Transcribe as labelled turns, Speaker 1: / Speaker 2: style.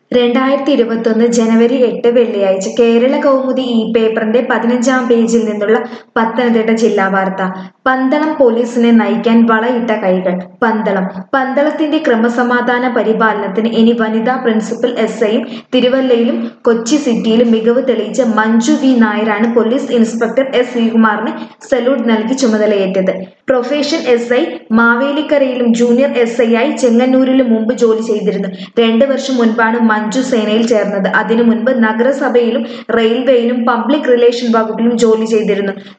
Speaker 1: രണ്ടായിരത്തി ഇരുപത്തൊന്ന് ജനുവരി എട്ട് വെള്ളിയാഴ്ച കേരള കൗമുദി ഈ പേപ്പറിന്റെ പതിനഞ്ചാം പേജിൽ നിന്നുള്ള പത്തനംതിട്ട ജില്ലാ വാർത്ത പന്തളം പോലീസിനെ നയിക്കാൻ വളയിട്ട കൈകൾ പന്തളം പന്തളത്തിന്റെ ക്രമസമാധാന പരിപാലനത്തിന് ഇനി വനിതാ പ്രിൻസിപ്പൽ എസ് ഐയും തിരുവല്ലയിലും കൊച്ചി സിറ്റിയിലും മികവ് തെളിയിച്ച മഞ്ജു വി നായരാണ് പോലീസ് ഇൻസ്പെക്ടർ എസ് ശ്രീകുമാറിന് സല്യൂട്ട് നൽകി ചുമതലയേറ്റത് പ്രൊഫഷൻ എസ് ഐ മാവേലിക്കരയിലും ജൂനിയർ എസ് ഐ ആയി ചെങ്ങന്നൂരിലും മുമ്പ് ജോലി ചെയ്തിരുന്നു രണ്ട് വർഷം മുൻപാണ് മഞ്ജു സേനയിൽ ചേർന്നത് അതിനു മുൻപ് നഗരസഭയിലും റെയിൽവേയിലും പബ്ലിക് റിലേഷൻ വകുപ്പിലും ജോലി ചെയ്തിരുന്നു